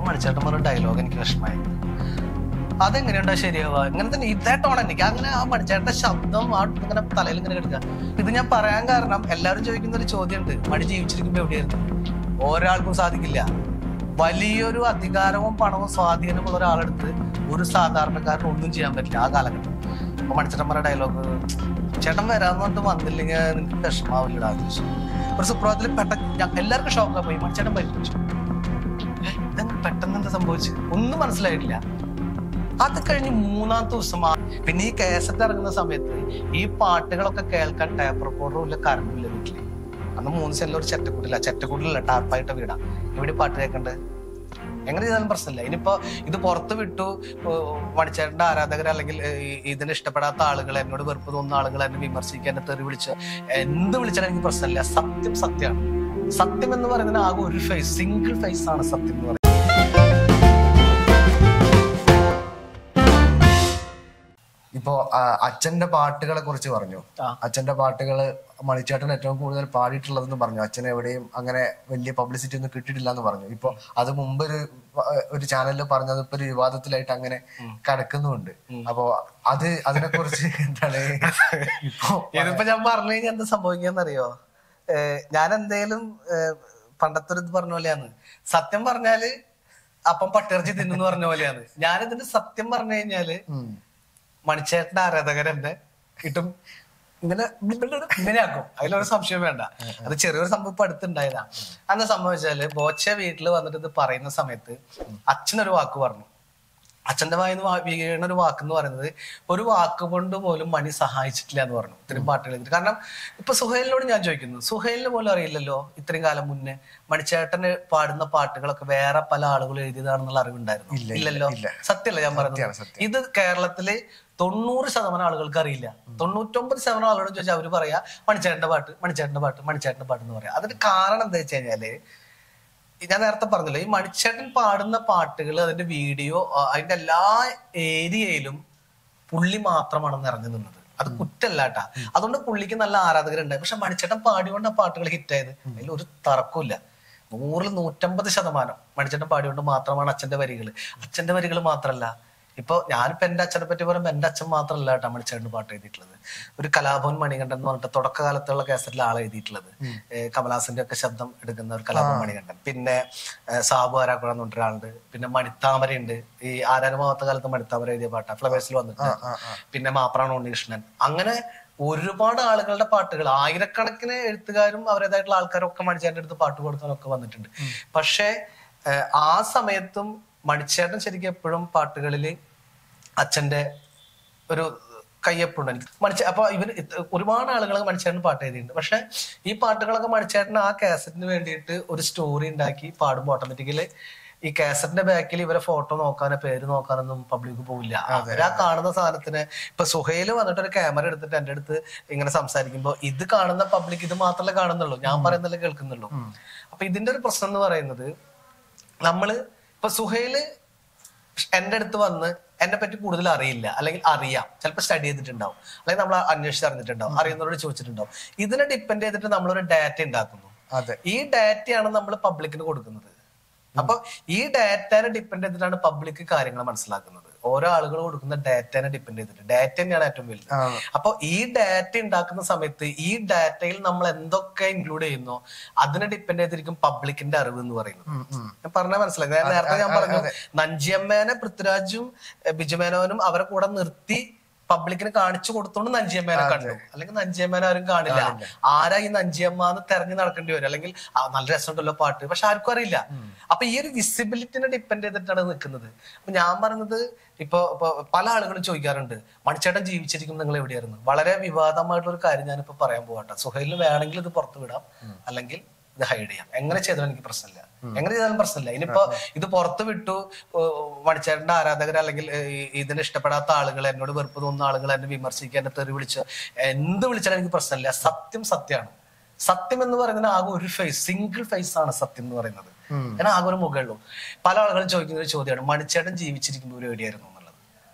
മണിച്ചേട്ടൻ പറഞ്ഞ ഡയലോഗ് എനിക്ക് വിഷമായി അതെങ്ങനെയുണ്ടോ ശരിയാവുക ഇങ്ങനെ തന്നെ ഇതേ ടോൺ എനിക്ക് അങ്ങനെ ആ മണിച്ചേട്ടന്റെ ശബ്ദം ആ ഇങ്ങനെ തലയിൽ ഇങ്ങനെ എടുക്കുക ഇത് ഞാൻ പറയാൻ കാരണം എല്ലാവരും ചോദിക്കുന്ന ഒരു ചോദ്യമുണ്ട് മണി ജീവിച്ചിരിക്കുമ്പോ എവിടെയായിരുന്നു ഒരാൾക്കും സാധിക്കില്ല വലിയൊരു അധികാരവും പണവും സ്വാധീനമുള്ള ഒരാളെടുത്ത് ഒരു സാധാരണക്കാരന് ഒന്നും ചെയ്യാൻ പറ്റില്ല ആ കാലഘട്ടം അപ്പൊ മണിച്ചേട്ടന്മാരുടെ ഡയലോഗ് ചേട്ടൻ വരാന്ന് പറഞ്ഞിട്ട് വന്നില്ലെങ്കിൽ നിനക്ക് വിഷമാവില്ലടാ എന്ന് ചോദിച്ചു. ഒരു സുപ്രഭാതത്തിൽ പെട്ടെന്ന് ഞാൻ- എല്ലാവർക്കും ഷോക്കാ പോയി മണിച്ചേട്ടൻ പരിപ്പിച്ചു പെട്ടെന്ന് എന്താ സംഭവിച്ചു ഒന്നും മനസ്സിലായിട്ടില്ല അത് കഴിഞ്ഞ് മൂന്നാമത്തെ ദിവസം ആ- പിന്നെ ഈ കേസറ്റ് ഇറങ്ങുന്ന സമയത്ത് ഈ പാട്ടുകളൊക്കെ കേൾക്കാൻ ടേപ്പ് റെക്കോർഡറും ഇല്ല കറണ്ടും ഇല്ല വീട്ടില് അന്ന് മൂന്ന് സെല്ലിൽ ഒരു ചെറ്റക്കൂട്ടില്ല ചെറ്റക്കൂട്ടിലല്ല ടാർപ്പായിട്ട വീടാ എവിടെ പാട്ട് കേൾക്കണ്ടത് എങ്ങനെ ചെയ്താലും പ്രശ്നമില്ല ഇനിയിപ്പോ ഇത് പുറത്ത് വിട്ടു ഏഹ് മണിച്ചേട്ടന്റെ ആരാധകർ അല്ലെങ്കിൽ ഏഹ് ഈ ഇതിന് ഇഷ്ടപ്പെടാത്ത ആളുകൾ എന്നോട് വെറുപ്പ് തോന്നുന്ന ആളുകൾ എന്നെ വിമർശിക്കാൻ എന്നെ തെറി വിളിച്ച് എന്ത് വിളിച്ചാലും എനിക്ക് പ്രശ്നമില്ല സത്യം സത്യമാണ് സത്യം എന്ന് പറയുന്നതിന് ആകെ ഒരു ഫേസ് സിംഗിൾ ഫേസ് ആണ് സത്യം എന്ന് പറയുന്നത് ഇപ്പോ ആ, അച്ഛന്റെ പാട്ടുകളെ കുറിച്ച് പറഞ്ഞു ആ. അച്ഛന്റെ പാട്ടുകള് മണിച്ചേട്ടൻ ഏറ്റവും കൂടുതൽ പാടിയിട്ടുള്ളതെന്ന് പറഞ്ഞു അച്ഛൻ എവിടെയും അങ്ങനെ വലിയ പബ്ലിസിറ്റി ഒന്നും കിട്ടിയിട്ടില്ല എന്ന് പറഞ്ഞു ഇപ്പൊ അത് മുമ്പ് ഒരു വ- ഒരു ചാനലിൽ പറഞ്ഞത് ഇപ്പൊ ഒരു വിവാദത്തിലായിട്ട് അങ്ങനെ കിടക്കുന്നുണ്ട് അപ്പോ അത് അതിനെ കുറിച്ച് എന്താണ് ഇപ്പൊ ഇതിപ്പോ ഞാൻ പറഞ്ഞു കഴിഞ്ഞാൽ എന്താ സംഭവിക്കാന്നറിയോ ഏഹ് ഞാൻ എന്തേലും ഏഹ് പണ്ടത്തെ ഒരു ഇത് പറഞ്ഞ പോലെയാണ് സത്യം പറഞ്ഞാല് അപ്പം പട്ടിറച്ചി തിന്നു പറഞ്ഞ പോലെയാണ് ഞാനിതിന്റെ സത്യം പറഞ്ഞു കഴിഞ്ഞാല് ഉം. മണിച്ചേട്ടന്റെ ആരാധകരെന്നെ കിട്ടും ഇങ്ങനെ ഇങ്ങനെ ആക്കും അതിലൊരു സംശയം വേണ്ട അത് ചെറിയൊരു സംഭവം ഇപ്പൊ അടുത്തുണ്ടായതാ അന്ന് സംഭവിച്ചാല് ബോച്ച വീട്ടിൽ വന്നിട്ട് ഇത് പറയുന്ന സമയത്ത് അച്ഛനൊരു വാക്ക് പറഞ്ഞു അച്ഛന്റെ വായിന്ന് വാ- വീണ ഒരു വാക്ക് എന്ന് പറയുന്നത് ഒരു വാക്ക് കൊണ്ട് പോലും മണി സഹായിച്ചിട്ടില്ല എന്ന് പറഞ്ഞു ഇത്രയും പാട്ടുകൾ എഴുതിയിട്ട് കാരണം ഇപ്പൊ സുഹേലിനോട് ഞാൻ ചോദിക്കുന്നു സുഹേലിന് പോലും അറിയില്ലല്ലോ ഇത്രയും കാലം മുന്നേ മണിച്ചേട്ടന് പാടുന്ന പാട്ടുകളൊക്കെ വേറെ പല ആളുകളും എഴുതിയതാണെന്നുള്ള അറിവുണ്ടായിരുന്നു ഇല്ല, ഇല്ലല്ലോ ഇല്ല. സത്യമല്ല ഞാൻ സത്യമാണ്, പറയുന്നത് ഇത് കേരളത്തില് തൊണ്ണൂറ് ശതമാനം ആളുകൾക്ക് അറിയില്ല തൊണ്ണൂറ്റൊമ്പത് ശതമാനം ആളുകളോട് ചോദിച്ചാൽ അവര് പറയാ മണിച്ചേട്ടന്റെ പാട്ട് മണിച്ചേട്ടന്റെ പാട്ട് മണിച്ചേട്ടന്റെ പാട്ട് എന്ന് പറയാം അതിന് കാരണം എന്താ വെച്ച് കഴിഞ്ഞാല് ഞാൻ നേരത്തെ പറഞ്ഞല്ലോ ഈ മണിച്ചേട്ടൻ പാടുന്ന പാട്ടുകൾ അതിന്റെ വീഡിയോ അതിന്റെ എല്ലാ ഏരിയയിലും പുള്ളി മാത്രമാണ് നിറഞ്ഞു നിന്നത് അത് കുറ്റല്ലാട്ടാ അതുകൊണ്ട് പുള്ളിക്ക് നല്ല ആരാധകരുണ്ടായി പക്ഷെ മണിച്ചേട്ടൻ പാടിയോണ്ട് ആ പാട്ടുകൾ ഹിറ്റായത് അതിൽ ഒരു തർക്കമില്ല നൂറിൽ നൂറ്റമ്പത് ശതമാനം മണിച്ചേട്ടൻ പാടിയോണ്ട് മാത്രമാണ് അച്ഛന്റെ വരികൾ അച്ഛന്റെ വരികൾ മാത്രമല്ല ഇപ്പൊ ഞാനിപ്പോ എന്റെ അച്ഛനെ പറ്റി പറയുമ്പോൾ എന്റെ അച്ഛൻ മാത്രമല്ല കേട്ടോ മണിച്ചേട്ടന് പാട്ട് എഴുതിയിട്ടുള്ളത് ഒരു കലാഭവൻ മണികണ്ഠൻ എന്ന് പറഞ്ഞിട്ട് തുടക്കകാലത്തുള്ള കേസറ്റിൽ ആളെ എഴുതിയിട്ടുള്ളത് ഏഹ് കമലാസിന്റെ ഒക്കെ ശബ്ദം എടുക്കുന്ന ഒരു കലാഭവൻ മണികണ്ഠൻ പിന്നെ ഏഹ് സാബു ആരാക്കുഴ എന്ന് പറഞ്ഞിട്ട് ഒരാളുണ്ട് പിന്നെ മണിത്താമരയുണ്ട് ഈ ആരാരമാവാത്ത കാലത്ത് മണിത്താമര എഴുതിയ പാട്ടാ ഫ്ലവേഴ്സിൽ വന്നിട്ട് പിന്നെ മാപ്രാണ് ഉണ്ണികൃഷ്ണൻ അങ്ങനെ ഒരുപാട് ആളുകളുടെ പാട്ടുകൾ ആയിരക്കണക്കിന് എഴുത്തുകാരും അവരുടേതായിട്ടുള്ള ആൾക്കാരും ഒക്കെ മണിച്ചേട്ടൻ്റെ അടുത്ത് പാട്ട് കൊടുക്കാനൊക്കെ വന്നിട്ടുണ്ട് പക്ഷേ ഏഹ് ആ സമയത്തും മണിച്ചേട്ടൻ ശരിക്കും എപ്പോഴും പാട്ടുകളിൽ അച്ഛന്റെ ഒരു കയ്യൊപ്പുണ്ട് എനിക്ക് മണിച്ച അപ്പൊ ഇവർ ഒരുപാട് ആളുകൾ മണിച്ചേട്ടൻ പാട്ട് എഴുതിയിട്ടുണ്ട് പക്ഷെ ഈ പാട്ടുകളൊക്കെ മണിച്ചേട്ടൻ ആ കാസറ്റിന് വേണ്ടിയിട്ട് ഒരു സ്റ്റോറി ഉണ്ടാക്കി പാടുമ്പോൾ ഓട്ടോമാറ്റിക്കലി ഈ കാസറ്റിന്റെ ബാക്കിൽ ഇവരെ ഫോട്ടോ നോക്കാനോ പേര് നോക്കാനൊന്നും പബ്ലിക് പോവില്ല അവരാ കാണുന്ന സാധനത്തിന് ഇപ്പൊ സുഹേല് വന്നിട്ട് ഒരു ക്യാമറ എടുത്തിട്ട് എന്റെ അടുത്ത് ഇങ്ങനെ സംസാരിക്കുമ്പോ ഇത് കാണുന്ന പബ്ലിക് ഇത് മാത്രമേ കാണുന്നുള്ളൂ ഞാൻ പറയുന്നല്ലേ കേൾക്കുന്നുള്ളൂ അപ്പൊ ഇതിന്റെ ഒരു പ്രശ്നം എന്ന് പറയുന്നത് നമ്മള് ഇപ്പൊ സുഹേല് എന്റെ അടുത്ത് വന്ന് എന്നെ പറ്റി കൂടുതൽ അറിയില്ല അല്ലെങ്കിൽ അറിയാം ചിലപ്പോൾ സ്റ്റഡി ചെയ്തിട്ടുണ്ടാവും അല്ലെങ്കിൽ നമ്മൾ അന്വേഷിച്ച് അറിഞ്ഞിട്ടുണ്ടാവും അറിയുന്നവരോട് ചോദിച്ചിട്ടുണ്ടാവും ഇതിനെ ഡിപ്പെൻഡ് ചെയ്തിട്ട് നമ്മളൊരു ഡാറ്റ ഉണ്ടാക്കുന്നു അതെ ഈ ഡാറ്റയാണ് നമ്മൾ പബ്ലിക്കിന് കൊടുക്കുന്നത് അപ്പൊ ഈ ഡാറ്റനെ ഡിപ്പെൻഡ് ചെയ്തിട്ടാണ് പബ്ലിക് കാര്യങ്ങൾ മനസ്സിലാക്കുന്നത് ഓരോ ആളുകൾ കൊടുക്കുന്ന ഡാറ്റനെ ഡിപ്പെൻഡ് ചെയ്തിട്ട് ഡാറ്റ തന്നെയാണ് ഏറ്റവും വലുത് ആ. അപ്പൊ ഈ ഡാറ്റ ഉണ്ടാക്കുന്ന സമയത്ത് ഈ ഡാറ്റയിൽ നമ്മൾ എന്തൊക്കെ ഇൻക്ലൂഡ് ചെയ്യുന്നോ അതിനെ ഡിപ്പെൻഡ് ചെയ്തിരിക്കും പബ്ലിക്കിന്റെ അറിവ് എന്ന് പറയുന്നത് ഉം, ഉം. ഞാൻ പറഞ്ഞാൽ മനസ്സിലായി ഞാൻ നേരത്തെ ഞാൻ പറഞ്ഞു നഞ്ചിയമ്മേനെ പൃഥ്വിരാജും എ, ബിജുമേനോനും അവരെ കൂടെ നിർത്തി പബ്ലിക്കിന് കാണിച്ചു കൊടുത്തോണ്ട് നഞ്ചിയമ്മേനെ കണ്ടു അല്ലെങ്കിൽ നഞ്ചിയമ്മേനെ ആരും കാണില്ല ആരാ ഈ നഞ്ചിയമ്മ എന്ന് തെരഞ്ഞു നടക്കേണ്ടി വരും അല്ലെങ്കിൽ ആ, നല്ല രസമുണ്ടല്ലോ പാട്ട് പക്ഷെ ആർക്കും അറിയില്ല അപ്പൊ ഈ ഒരു വിസിബിലിറ്റിനെ ഡിപ്പെൻഡ് ചെയ്തിട്ടാണ് നിൽക്കുന്നത് അപ്പൊ ഞാൻ പറഞ്ഞത് ഇപ്പൊ ഇപ്പൊ പല ആളുകളും ചോദിക്കാറുണ്ട് മണിച്ചേട്ടൻ ജീവിച്ചിരിക്കും നിങ്ങൾ എവിടെയായിരുന്നു വളരെ വിവാദമായിട്ടുള്ള ഒരു കാര്യം ഞാനിപ്പോ പറയാൻ പോകട്ടെ സുഹൈലിന് വേണമെങ്കിൽ ഇത് പുറത്തു വിടാം അല്ലെങ്കിൽ ഇത് ഹൈഡ് ചെയ്യാം എങ്ങനെ ചെയ്താലും എനിക്ക് പ്രശ്നമില്ല എങ്ങനെ ചെയ്താലും പ്രശ്നമില്ല ഇനിയിപ്പോ ഇത് പുറത്ത് വിട്ടു ഏഹ് മണിച്ചേട്ടന്റെ ആരാധകർ അല്ലെങ്കിൽ ഏഹ് ഈ ഇതിന് ഇഷ്ടപ്പെടാത്ത ആളുകൾ എന്നോട് വെറുപ്പ് തോന്നുന്ന ആളുകൾ എന്നെ വിമർശിക്കാൻ എന്നെ തെറി വിളിച്ച് എന്ത് വിളിച്ചാലും എനിക്ക് പ്രശ്നമില്ല സത്യം സത്യമാണ് സത്യം എന്ന് പറയുന്നത് ആകെ ഒരു ഫേസ് സിംഗിൾ ഫേസ് ആണ് സത്യം എന്ന് പറയുന്നത് കാരണം ആകെ ഒരു മുഖമുള്ളൂ പല ആളുകളും ചോദിക്കുന്ന ഒരു ചോദ്യമാണ് മണിച്ചേട്ടൻ ജീവിച്ചിരിക്കുമ്പോൾ ഒരു എവിടെയായിരുന്നു എന്നുള്ളത്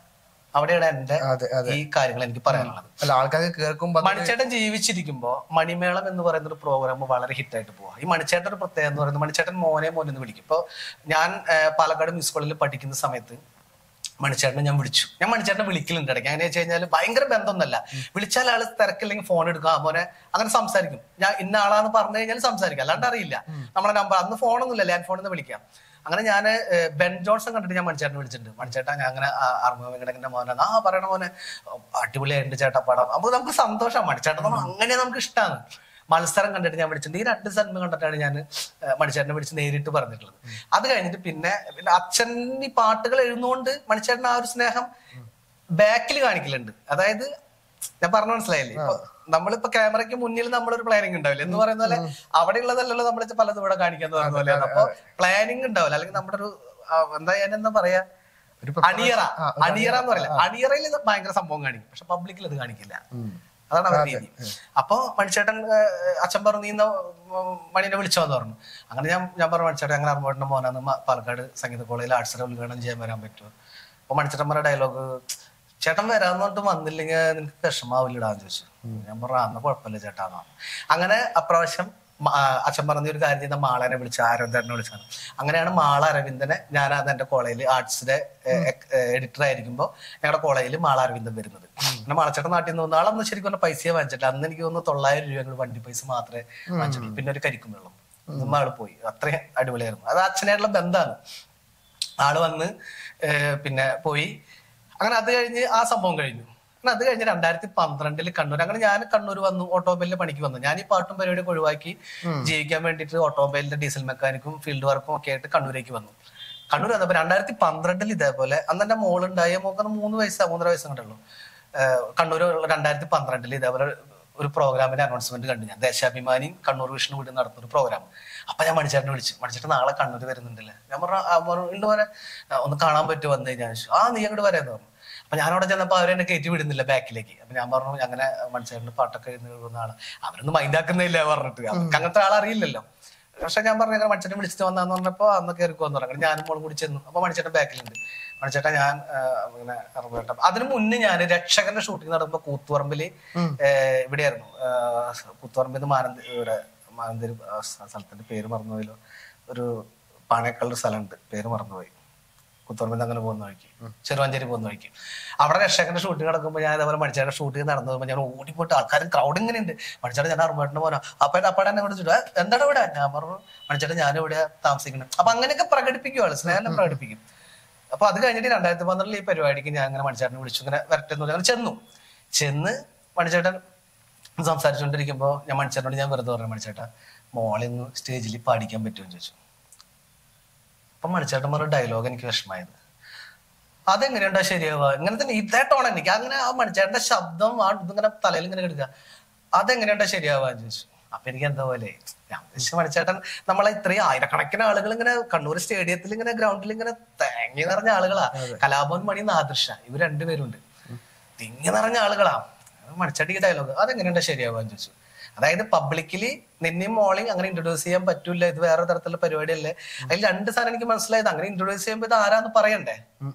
അവിടെയാണ് എന്റെ അതെ അതെ ഈ കാര്യങ്ങൾ എനിക്ക് പറയാനുള്ളത് അല്ല ആൾക്കാർക്ക് കേൾക്കുമ്പോ അത് മണിച്ചേട്ടൻ ജീവിച്ചിരിക്കുമ്പോ മണിമേളം എന്ന് പറയുന്ന ഒരു പ്രോഗ്രാം വളരെ ഹിറ്റായിട്ട് പോവാ ഈ മണിച്ചേട്ടൻ ഒരു പ്രത്യേകത എന്ന് പറയുന്നത് മണിച്ചേട്ടൻ മോനെ മോനെ എന്ന് വിളിക്കും ഇപ്പൊ ഞാൻ ആ, പാലക്കാട് മ്യൂസിക് കോളേജിൽ പഠിക്കുന്ന സമയത്ത് മണിച്ചേട്ടനെ ഞാൻ വിളിച്ചു ഞാൻ മണിച്ചേട്ടനെ വിളിക്കലുണ്ട് ഇടയ്ക്ക് അങ്ങനെ വെച്ച് കഴിഞ്ഞാൽ ഭയങ്കര ബന്ധമൊന്നുമല്ല വിളിച്ചാൽ ആള് തിരക്കില്ലെങ്കിൽ ഫോൺ എടുക്കുക മോനെ അങ്ങനെ സംസാരിക്കും ഞാൻ ഇന്ന ആളാന്ന് പറഞ്ഞു കഴിഞ്ഞാൽ സംസാരിക്കും അല്ലാണ്ട് അറിയില്ല നമ്മളെ നമ്പർ അന്ന് ഫോണൊന്നുമില്ല ലാൻഡ് ഫോണിൽ നിന്ന് വിളിക്കാം അങ്ങനെ ഞാൻ ബെൻ ജോൺസൺ കണ്ടിട്ട് ഞാൻ മണിച്ചേട്ടനെ വിളിച്ചിട്ടുണ്ട് മണിച്ചേട്ടാ ഞാൻ അങ്ങനെ അറുപത് വെങ്കടന്റെ മോനെ ആ പറയണ മോനെ അടിപൊളിയായിട്ടുണ്ട് ചേട്ടാ പടം അപ്പൊ നമുക്ക് സന്തോഷം മണിച്ചേട്ടൻ നമ്മൾ അങ്ങനെ നമുക്ക് ഇഷ്ടമാണ് മത്സരം കണ്ടിട്ട് ഞാൻ വിളിച്ചിട്ടുണ്ട് ഈ രണ്ട് സിനിമ കണ്ടിട്ടാണ് ഞാൻ മണിച്ചേട്ടനെ വിളിച്ച് നേരിട്ട് പറഞ്ഞിട്ടുള്ളത് അത് കഴിഞ്ഞിട്ട് പിന്നെ പിന്നെ അച്ഛൻ ഈ പാട്ടുകൾ എഴുതുന്നോണ്ട് മണിച്ചേട്ടൻ ആ ഒരു സ്നേഹം ബാക്കിൽ കാണിക്കലുണ്ട് അതായത് ഞാൻ പറഞ്ഞു മനസ്സിലായില്ലേ ഇപ്പൊ നമ്മളിപ്പോ ക്യാമറയ്ക്ക് മുന്നിൽ നമ്മളൊരു പ്ലാനിങ് ഉണ്ടാവില്ല എന്ന് പറയുന്ന പോലെ അവിടെ ഉള്ളതല്ലല്ലോ നമ്മൾ പലതും ഇവിടെ കാണിക്കാന്ന് പറയുന്ന പോലെയാണ് അപ്പൊ പ്ലാനിങ് ഉണ്ടാവില്ല അല്ലെങ്കിൽ നമ്മുടെ ഒരു ആ, എന്താ ഞാൻ എന്താ പറയാ ഒരു അണിയറ ആ, ഒരു അണിയറ എന്ന് പറയില്ല അണിയറയിൽ ഇത് ഭയങ്കര സംഭവം കാണിക്കും പക്ഷെ പബ്ലിക്കിൽ അത് കാണിക്കില്ല അതാണ് അവരുടെ രീതി അപ്പൊ മണിച്ചേട്ടൻ ഏഹ്, അച്ഛൻ പറഞ്ഞു നീ ഇന്ന് മണിനെ വിളിച്ചോന്ന് പറഞ്ഞു അങ്ങനെ ഞാൻ ഞാൻ പറഞ്ഞു മണിച്ചേട്ടൻ അങ്ങനെ അറുപേട്ടൻ്റെ മോനാന്ന് മ- പാലക്കാട് സംഗീത കോളേജിൽ ആർട്സിലെ ഉദ്ഘാടനം ചെയ്യാൻ വരാൻ പറ്റുമോ അപ്പൊ മണിച്ചേട്ടൻ പറഞ്ഞ ഡയലോഗ് ചേട്ടൻ വരാന്ന് പറഞ്ഞിട്ട് വന്നില്ലെങ്കിൽ നിനക്ക് വിഷമാവില്ലടാന്ന് ചോദിച്ചു ഞാൻ പറഞ്ഞു "ആ, എന്നാ കുഴപ്പമില്ല ചേട്ടാന്ന് പറഞ്ഞു അങ്ങനെ അപ്രാവശ്യം മ- ആ, അച്ഛൻ പറഞ്ഞ ഒരു കാര്യം ചെയ്ത മാളനെ വിളിച്ച അരവിന്ദനെ വിളിച്ചാണ് അങ്ങനെയാണ് മാള അരവിന്ദനെ ഞാൻ അത് എന്റെ കോളേജിൽ ആർട്സിന്റെ എഡിറ്റർ ആയിരിക്കുമ്പോൾ ഞങ്ങളുടെ കോളേജിൽ മാള അരവിന്ദൻ വരുന്നത് പിന്നെ മാളച്ചേട്ടൻ നാട്ടിൽ നിന്ന് വന്ന ആളൊന്നും ശരിക്കും പറഞ്ഞാൽ പൈസയെ വാങ്ങിച്ചിട്ടില്ല അന്ന് എനിക്ക് തോന്നുന്നു തൊള്ളായിരം രൂപ ഞങ്ങൾ വണ്ടി പൈസ മാത്രമേ വാങ്ങിച്ചിട്ടുള്ളൂ പിന്നെ ഒരു കരിക്കും വെള്ളം ഇതും ആള് പോയി അത്രയും അടിപൊളിയായിരുന്നു അത് അച്ഛനായിട്ടുള്ള ബന്ധമാണ് ആള് വന്ന് ഏഹ് പിന്നെ പോയി അങ്ങനെ അത് കഴിഞ്ഞ് ആ സംഭവം കഴിഞ്ഞു അങ്ങനെ അത് കഴിഞ്ഞ് രണ്ടായിരത്തി പന്ത്രണ്ടില് കണ്ണൂർ അങ്ങനെ ഞാൻ കണ്ണൂർ വന്നു ഓട്ടോമൊബൈലിന്റെ പണിക്ക് വന്നു ഞാൻ ഈ പാട്ടും പരിപാടിയൊക്കെ ഒഴിവാക്കി ജീവിക്കാൻ വേണ്ടിയിട്ട് ഓട്ടോമൊബൈലിന്റെ ഡീസൽ മെക്കാനിക്കും ഫീൽഡ് വർക്കും ഒക്കെ ആയിട്ട് കണ്ണൂരേക്ക് വന്നു കണ്ണൂർ അതേപോലെ രണ്ടായിരത്തി പന്ത്രണ്ടിൽ ഇതേപോലെ അന്ന് എന്റെ മോളുണ്ടായ മോക്കുന്ന മൂന്ന് വയസ്സാ മൂന്നര വയസ്സ് കണ്ടുള്ളൂ കണ്ണൂർ രണ്ടായിരത്തി പന്ത്രണ്ടിൽ ഇതേപോലെ ഒരു പ്രോഗ്രാമിന്റെ അനൗൺസ്മെന്റ് കണ്ടു ഞാൻ ദേശാഭിമാനി കണ്ണൂർ വിഷ്ണു വീട് നടത്തുന്ന ഒരു പ്രോഗ്രാം അപ്പൊ ഞാൻ മണിച്ചേട്ടനെ വിളിച്ചു മണിച്ചേട്ടൻ നാളെ കണ്ണൂർ വരുന്നുണ്ടല്ലേ ഞാൻ പറഞ്ഞു "ആ, പറഞ്ഞു, ഉണ്ട് പോലെ ഒന്ന് കാണാൻ പറ്റുമോ വന്നു കഴിഞ്ഞാൽ ചോദിച്ചു. ആ നീ അങ്ങോട്ട് വരാന്ന് പറഞ്ഞു അപ്പൊ ഞാൻ അവിടെ ചെന്നപ്പോ അവരെന്നെ കയറ്റി വിടുന്നില്ല ബാക്കിലേക്ക് അപ്പൊ ഞാൻ പറഞ്ഞു അങ്ങനെ മണിച്ചേട്ടന് പാട്ടൊക്കെ എഴുതി എഴുതുന്ന ആള് അവരൊന്നും മൈൻഡാക്കുന്നില്ല പറഞ്ഞിട്ട് അവർക്ക് അങ്ങനത്തെ ആളറിയില്ലല്ലോ പക്ഷെ ഞാൻ പറഞ്ഞു അങ്ങനെ മണിച്ചേട്ടൻ വിളിച്ചിട്ട് വന്നാന്ന് പറഞ്ഞപ്പോ അന്ന് കയറിക്കോന്ന് പറഞ്ഞു അങ്ങനെ ഞാനും മോളും കൂടി ചെന്നു അപ്പൊ മണിച്ചേട്ടൻ ബാക്കിലുണ്ട് മണിച്ചേട്ടൻ ഞാൻ ആ, ഇങ്ങനെ ഇറങ്ങും അതിനു മുന്നേ ഞാൻ രക്ഷകന്റെ ഷൂട്ടിംഗ് നടക്കുമ്പോ കൂത്തുപറമ്പില് ഏഹ്, ഇവിടെയായിരുന്നു ആഹ്, കൂത്തുപറമ്പിൽ നിന്ന് മാനന്തി ഇവിടെ മാനന്തേരി ആ സ്ഥ- സ്ഥലത്തിന്റെ പേര് മറന്നുപോയല്ലോ ഒരു പാണേക്കളുടെ സ്ഥലമുണ്ട് പേര് മറന്നുപോയി കുത്തുറമ്പിൽ അങ്ങനെ പോകുന്ന വഴിക്ക് ചെറുവാഞ്ചേരി പോകുന്ന വഴിക്ക് അവിടെ രക്ഷകന്റെ ഷൂട്ടിംഗ് നടക്കുമ്പോൾ ഞാൻ അതേപോലെ മണിച്ചാരുടെ ഷൂട്ടിംഗ് നടന്നു പോകുമ്പോൾ ഞാൻ ഓടിപ്പോയിട്ട് ആൾക്കാരും ക്രൗഡ് ഇങ്ങനെ ഉണ്ട് മണിച്ചാട് ഞാൻ അറുപേട്ടിന് പോരാ അപ്പൊ അപ്പാടെ എന്നെ വിളിച്ചിട്ട് "ഏ, എന്താണ് ഇവിടെ ഞാൻ പറഞ്ഞു മണിച്ചാട് ഞാൻ ഇവിടെ താമസിക്കുന്നത് അപ്പൊ അങ്ങനെയൊക്കെ പ്രകടിപ്പിക്കും ആള് സ്നേഹം പ്രകടിപ്പിക്കും അപ്പൊ അത് കഴിഞ്ഞിട്ട് രണ്ടായിരത്തി പന്ത്രണ്ടിൽ ഈ പരിപാടിക്ക് ഞാൻ അങ്ങനെ മണിച്ചേട്ടനെ വിളിച്ചു ഇങ്ങനെ വരട്ടെ എന്ന് പറഞ്ഞ് അങ്ങനെ ചെന്നു ചെന്ന് മണിച്ചേട്ടൻ സംസാരിച്ചുകൊണ്ടിരിക്കുമ്പോൾ ഞാൻ മണിച്ചേട്ടനോട് ഞാൻ വെറുതെ പറഞ്ഞു മണിച്ചേട്ടാ മോളെ ഒന്ന് സ്റ്റേജിൽ പാടിക്കാൻ പറ്റുമോ എന്ന് ചോദിച്ചു അപ്പൊ മണിച്ചേട്ടൻ പറഞ്ഞ ഡയലോഗ് എനിക്ക് വിഷമായത് അതെങ്ങനെയുണ്ടാ ശരിയാവുക ഇങ്ങനെ തന്നെ ഇതേ ടോൺ എനിക്ക് അങ്ങനെ ആ മണിച്ചേട്ടന്റെ ശബ്ദം ആ ഇതിങ്ങനെ തലയിൽ ഇങ്ങനെ കിടക്കുക അതെങ്ങനെയുണ്ടാ ശരിയാവാന്ന് ചോദിച്ചു അപ്പൊ എനിക്ക് എന്താ പോലെ ഞാൻ വിളിച്ച മണിച്ചേട്ടൻ നമ്മളെ ഇത്രയും ആയിരക്കണക്കിന് ആളുകൾ ഇങ്ങനെ കണ്ണൂർ സ്റ്റേഡിയത്തിൽ ഇങ്ങനെ ഗ്രൗണ്ടിൽ ഇങ്ങനെ തേങ്ങി നിറഞ്ഞ ആളുകളാ കലാഭവൻ മണി നാദൃശ ഇവർ രണ്ടുപേരുണ്ട് തിങ്ങി നിറഞ്ഞ ആളുകളാ മണിച്ചട്ടി ഡയലോഗ് അതെങ്ങനെയുണ്ടാ ശരിയാവാന്ന് ചോദിച്ചു അതായത് പബ്ലിക്കലി നിന്നെയും മോളെയും അങ്ങനെ ഇൻട്രൊഡ്യൂസ് ചെയ്യാൻ പറ്റൂല ഇത് വേറെ തരത്തിലുള്ള പരിപാടിയല്ലേ അതിൽ രണ്ട് സാധനം എനിക്ക് മനസ്സിലായത് അങ്ങനെ ഇൻട്രൊഡ്യൂസ് ചെയ്യുമ്പോൾ ഇത് ആരാന്ന് പറയണ്ടേ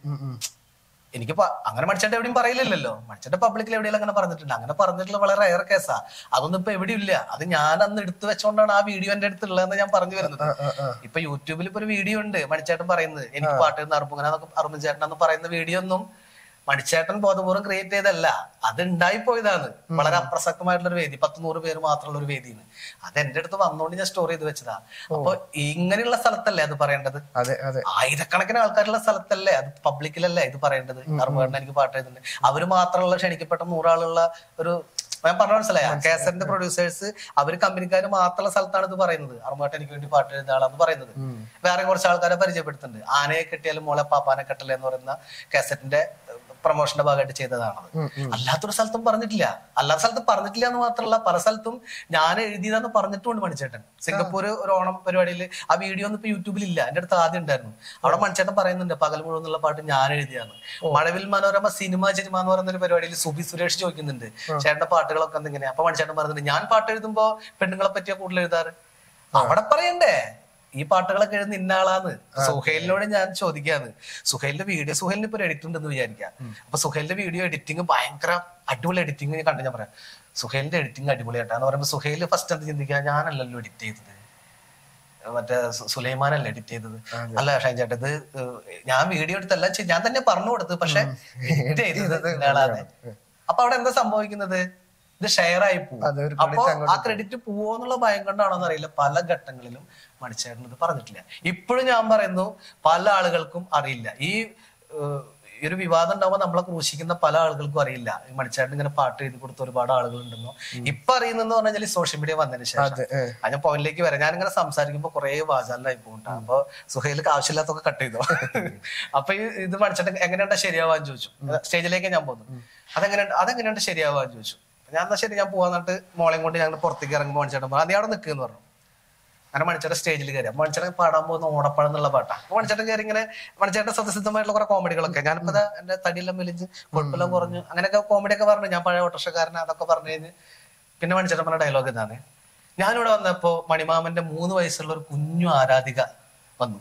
എനിക്ക് അങ്ങനെ മടിച്ചിട്ട് എവിടെയും പറയില്ലല്ലോ മടിച്ചിട്ട് പബ്ലിക്കിൽ എവിടെയെങ്കിലും അങ്ങനെ പറഞ്ഞിട്ടുണ്ട് അങ്ങനെ പറഞ്ഞിട്ടുള്ള വളരെ റയർ കേസാ അതൊന്നും ഇപ്പൊ എവിടെയും ഇല്ല അത് ഞാൻ അന്ന് എടുത്തു വെച്ചോണ്ടാണ് ആ വീഡിയോ എന്റെ അടുത്ത് ഉള്ളതെന്ന് ഞാൻ പറഞ്ഞു വരുന്നത് ഇപ്പൊ യൂട്യൂബിൽ ഇപ്പൊ ഒരു വീഡിയോ ഉണ്ട് മണിച്ചേട്ടൻ പറയുന്നത് എനിക്ക് പാട്ട് അറുപ്പുങ്ങനെ അറുപ്പൻ ചേട്ടൻ എന്ന് പറയുന്ന വീഡിയോ ഒന്നും മണിച്ചേട്ടൻ ബോധപൂർവ്വം ക്രിയേറ്റ് ചെയ്തല്ല അത് ഉണ്ടായി പോയതാണ് വളരെ അപ്രസക്തമായിട്ടുള്ള ഒരു വേദി പത്ത് നൂറ് പേര് മാത്രമുള്ള ഒരു വേദിയാണ് അത് എന്റെ അടുത്ത് വന്നോണ്ട് ഞാൻ സ്റ്റോർ ചെയ്ത് വെച്ചതാ അപ്പൊ ഇങ്ങനെയുള്ള സ്ഥലത്തല്ലേ അത് പറയേണ്ടത് അതെ അതെ ആയിരക്കണക്കിന് ആൾക്കാരുള്ള സ്ഥലത്തല്ലേ അത് പബ്ലിക്കിലല്ലേ ഇത് പറയേണ്ടത് അറുപേണ്ണ എനിക്ക് പാട്ട് എഴുതുന്നുണ്ട് അവര് മാത്രമുള്ള ക്ഷണിക്കപ്പെട്ട നൂറാളുള്ള ഒരു ഞാൻ പറഞ്ഞ മനസ്സിലായ കേസറിന്റെ പ്രൊഡ്യൂസേഴ്സ് അവര് കമ്പനിക്കാർ മാത്രമുള്ള സ്ഥലത്താണ് ഇത് പറയുന്നത് അറുമാട്ട് എനിക്ക് വേണ്ടി പാട്ട് എഴുതുന്ന ആളാന്ന് പറയുന്നത് വേറെ കുറച്ച് ആൾക്കാരെ പരിചയപ്പെടുത്തുന്നുണ്ട് ആനയെ കെട്ടിയാലും മോളെ പാപ്പാനെ കെട്ടല്ലേ എന്ന് പറയുന്ന കാസറ്റിന്റെ പ്രൊമോഷന്റെ ഭാഗമായിട്ട് ചെയ്തതാണത് അല്ലാത്തൊരു സ്ഥലത്തും പറഞ്ഞിട്ടില്ല അല്ലാത്ത സ്ഥലത്ത് പറഞ്ഞിട്ടില്ല എന്ന് മാത്രമല്ല പല സ്ഥലത്തും ഞാൻ എഴുതിയതാന്ന് പറഞ്ഞിട്ടുണ്ട് മണിച്ചേട്ടൻ സിംഗപ്പൂർ ഒരു ഓണം പരിപാടിയിൽ ആ വീഡിയോ ഒന്നും ഇപ്പൊ യൂട്യൂബിൽ ഇല്ല എന്റെ അടുത്ത് ആദ്യം ഉണ്ടായിരുന്നു അവിടെ മണിച്ചേട്ടൻ പറയുന്നുണ്ട് പകൽ മുഴുവൻ എന്നുള്ള പാട്ട് ഞാൻ എഴുതിയാണ് മഴവിൽ മനോരമ സിനിമ സിനിമ എന്ന് പറയുന്ന ഒരു പരിപാടിയിൽ സുബി സുരേഷ് ചോദിക്കുന്നുണ്ട് ചേട്ടന്റെ പാട്ടുകളൊക്കെ എന്തിങ്ങനെ അപ്പൊ മണിച്ചേട്ടൻ പറയുന്നുണ്ട് ഞാൻ പാട്ട് എഴുതുമ്പോ പെണ്ണുങ്ങളെ പറ്റിയാ കൂടുതൽ എഴുതാറ് അവിടെ പറയണ്ടേ ഈ പാട്ടുകളൊക്കെ എഴുതുന്ന ഇന്ന ആളാന്ന് സുഹേലിനോട് ഞാൻ ചോദിക്കാന്ന് സുഹേലിന്റെ വീഡിയോ സുഹേലിന് ഇപ്പൊ ഒരു എഡിറ്റ് ഉണ്ടെന്ന് വിചാരിക്കാം അപ്പൊ സുഹേലിന്റെ വീഡിയോ എഡിറ്റിംഗ് ഭയങ്കര അടിപൊളി എഡിറ്റിംഗ് കണ്ടു ഞാൻ പറയാം സുഹേലിന്റെ എഡിറ്റിംഗ് അടിപൊളിയായിട്ടാന്ന് പറയുമ്പോൾ സുഹേൽ ഫസ്റ്റ് എന്ത് ചിന്തിക്കുക ഞാനല്ലല്ലോ എഡിറ്റ് ചെയ്തത് മറ്റേ സു- സുലൈമാനല്ലേ എഡിറ്റ് ചെയ്തത് അല്ല ഷൈൻ ചേട്ടൻ ഇത് ഏഹ്, ഞാൻ വീഡിയോ എടുത്തെല്ലാം ചെയ്ത് ഞാൻ തന്നെ പറഞ്ഞു കൊടുത്തു പക്ഷെ എഡിറ്റ് ചെയ്തത് ഇന്നയാളാണ് അപ്പൊ അവിടെ എന്താ സംഭവിക്കുന്നത് ഇത് ഷെയർ ആയി പോകും അതെ, ഒരു അപ്പൊ credit ആ ക്രെഡിറ്റ് പോവോന്നുള്ള ഭയം കൊണ്ടാണോ അറിയില്ല പല ഘട്ടങ്ങളിലും മണിച്ചേട്ടൻ ഇത് പറഞ്ഞിട്ടില്ല ഇപ്പോഴും ഞാൻ പറയുന്നു പല ആളുകൾക്കും അറിയില്ല ഈ ഏഹ്, ഈ ഒരു വിവാദം ഉണ്ടാവുമ്പോൾ നമ്മളെ ക്രൂശിക്കുന്ന പല ആളുകൾക്കും അറിയില്ല ഈ മണിച്ചേട്ടൻ ഇങ്ങനെ പാട്ട് എഴുതി കൊടുത്ത ഒരുപാട് ആളുകൾ ഉണ്ടെന്നോ ഇപ്പൊ അറിയുന്നെന്ന് പറഞ്ഞാൽ സോഷ്യൽ മീഡിയ വന്നതിന് ശേഷം അതെ ഏ. ആ ഞാൻ പോയിന്റിലേക്ക് വരാം ഞാനിങ്ങനെ സംസാരിക്കുമ്പോ കുറെ വാചാലായി പോകുന്നുണ്ട് അപ്പൊ സുഹൈലേക്ക് ആവശ്യമില്ലാത്തൊക്കെ കട്ട് ചെയ്തു അപ്പൊ ഈ ഇത് മണിച്ചിട്ട് എങ്ങനെയുണ്ട് ശരിയാവാന്ന് ചോദിച്ചു സ്റ്റേജിലേക്ക് ഞാൻ പോന്നു അതെങ്ങനെയുണ്ട് അതെങ്ങനെയുണ്ട് ശരിയാവാന്ന് ചോദിച്ചു ഞാൻ എന്നാ ശരി ഞാൻ പോവാന്നിട്ട് മോളെയും കൊണ്ട് ഞങ്ങൾ പുറത്തേക്ക് ഇറങ്ങുമ്പോൾ മണിച്ചേട്ടൻ പറഞ്ഞു നീ അവിടെ നിൽക്കുന്ന് പറഞ്ഞു അങ്ങനെ മണിച്ചേട്ടൻ സ്റ്റേജിൽ കയറി അപ്പൊ മണിച്ചേട്ടൻ പാടാൻ പോകുന്ന ഓടപ്പഴം എന്നുള്ള പാട്ടാ അപ്പൊ മണിച്ചേട്ടൻ കയറി ഇങ്ങനെ മണിച്ചേട്ടൻ സത്യസിദ്ധമായിട്ടുള്ള കുറെ കോമഡികളൊക്കെ ഞാനിപ്പോ ദാ എന്റെ തടിയെല്ലാം മെലിഞ്ഞ് കൊഴുപ്പെല്ലാം കുറഞ്ഞു അങ്ങനെയൊക്കെ കോമഡി ഒക്കെ പറഞ്ഞു ഞാൻ പഴയ ഓട്ടർഷക്കാരൻ അതൊക്കെ പറഞ്ഞു കഴിഞ്ഞ് പിന്നെ മണിച്ചേട്ടൻ പറഞ്ഞ ഡയലോഗ് ഇതാണ് ഞാനിവിടെ വന്നപ്പോ മണിമാമന്റെ മൂന്ന് വയസ്സുള്ള ഒരു കുഞ്ഞു ആരാധിക വന്നു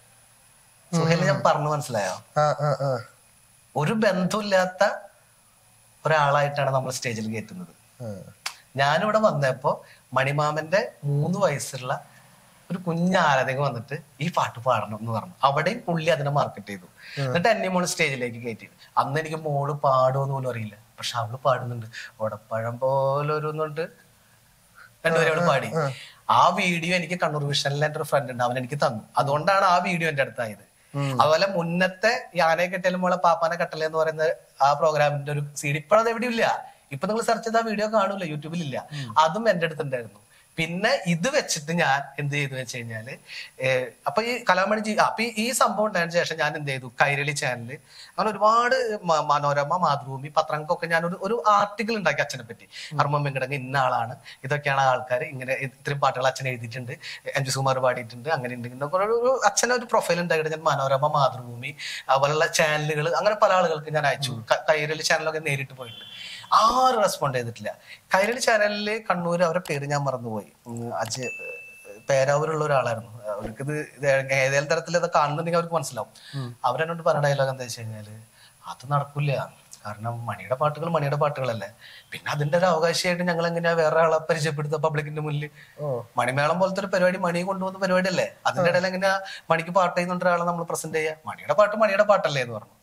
സുഹേല് ഞാൻ പറഞ്ഞു മനസ്സിലായോ ആ ആ ആ ഒരു ബന്ധമില്ലാത്ത ഒരാളായിട്ടാണ് നമ്മൾ സ്റ്റേജിൽ കയറ്റുന്നത് ആ. ഞാനിവിടെ വന്നപ്പോ മണിമാമന്റെ മൂന്ന് വയസ്സുള്ള ഒരു കുഞ്ഞ് ആരാധക വന്നിട്ട് ഈ പാട്ട് പാടണം എന്ന് പറഞ്ഞു അവിടെയും പുള്ളി അതിനെ മാർക്കറ്റ് ചെയ്തു എന്നിട്ട് എന്നെ മോള് സ്റ്റേജിലേക്ക് കയറ്റി അന്ന് എനിക്ക് മോള് പാടുമെന്ന് പോലും അറിയില്ല പക്ഷെ അവള് പാടുന്നുണ്ട് ഓടപ്പഴം പോലെ ഒരു എന്നുണ്ട് രണ്ടുപേരും അവള് പാടി ആ വീഡിയോ എനിക്ക് കണ്ണൂർ വിഷനിൽ എന്റെ ഒരു ഫ്രണ്ട് ഉണ്ട് അവൻ എനിക്ക് തന്നു അതുകൊണ്ടാണ് ആ വീഡിയോ എന്റെ അടുത്തായത് അതുപോലെ മുന്നത്തെ യാനെ കെട്ടലും മോളെ പാപ്പാനെ കെട്ടല് എന്ന് പറയുന്ന ആ പ്രോഗ്രാമിന്റെ ഒരു സി ഡി ഇപ്പോഴത് എവിടെയും ഇല്ല ഇപ്പൊ നിങ്ങൾ സെർച്ച് ചെയ്ത വീഡിയോ കാണൂല യൂട്യൂബിലില്ല അതും എന്റെ അടുത്തുണ്ടായിരുന്നു പിന്നെ ഇത് വെച്ചിട്ട് ഞാൻ എന്ത് ചെയ്തു വെച്ച് കഴിഞ്ഞാല് ഏഹ് അപ്പൊ ഈ കലാമണി ജി അപ്പൊ ഈ- ഈ സംഭവം ഉണ്ടായതിനു ശേഷം ഞാൻ എന്ത് ചെയ്തു കൈരളി ചാനല് അങ്ങനെ ഒരുപാട് മ- മനോരമ മാതൃഭൂമി പത്രങ്ങൾക്കൊക്കെ ഞാൻ ഒരു ഒരു ആർട്ടിക്കിൾ ഉണ്ടാക്കി അച്ഛനെ പറ്റി അർമ്മ വെങ്കടങ്ങ് ഇന്ന ആളാണ് ഇതൊക്കെയാണ് ആൾക്കാർ ഇങ്ങനെ ഇത്രയും പാട്ടുകൾ അച്ഛൻ എഴുതിയിട്ടുണ്ട് എം ജി സുമാർ പാടിയിട്ടുണ്ട് അങ്ങനെ ഉണ്ട് ഇങ്ങനെ കുറെ ഒരു അച്ഛനെ ഒരു പ്രൊഫൈൽ ഉണ്ടായിട്ട് ഞാൻ മനോരമ മാതൃഭൂമി അതുപോലുള്ള ചാനലുകൾ അങ്ങനെ പല ആളുകൾക്ക് ഞാൻ അയച്ചു ക- കൈരളി ചാനലൊക്കെ നേരിട്ട് പോയിട്ടുണ്ട് ആരും റെസ്പോണ്ട് ചെയ്തിട്ടില്ല കൈരളി ചാനലിൽ കണ്ണൂർ അവരുടെ പേര് ഞാൻ മറന്നുപോയി ഉം, അജയ് പേരാവൂരുള്ള ഒരാളായിരുന്നു അവർക്ക് ഇത് ഇത് ഏതെങ്കിലും തരത്തിൽ ഇത് കാണുന്നുണ്ടെങ്കിൽ അവർക്ക് മനസ്സിലാവും അവരെന്നോട് പറഞ്ഞ ഡയലോഗ് എന്താ വെച്ച് കഴിഞ്ഞാല് അത് നടക്കില്ല കാരണം മണിയുടെ പാട്ടുകൾ മണിയുടെ പാട്ടുകളല്ലേ പിന്നെ അതിന്റെ ഒരു അവകാശമായിട്ട് ഞങ്ങൾ എങ്ങനെയാ വേറെ ആളെ പരിചയപ്പെടുത്തുക പബ്ലിക്കിന്റെ മുന്നിൽ ഓ മണിമേളം പോലത്തെ ഒരു പരിപാടി മണി കൊണ്ടുപോകുന്ന പരിപാടിയല്ലേ അതിന്റെ ഇടയിൽ എങ്ങനെയാ മണിക്ക് പാട്ട് ചെയ്യുന്ന ഒരാളെ നമ്മൾ പ്രസന്റ് ചെയ്യുക മണിയുടെ പാട്ട് മണിയുടെ പാട്ടല്ലേ എന്ന് പറഞ്ഞു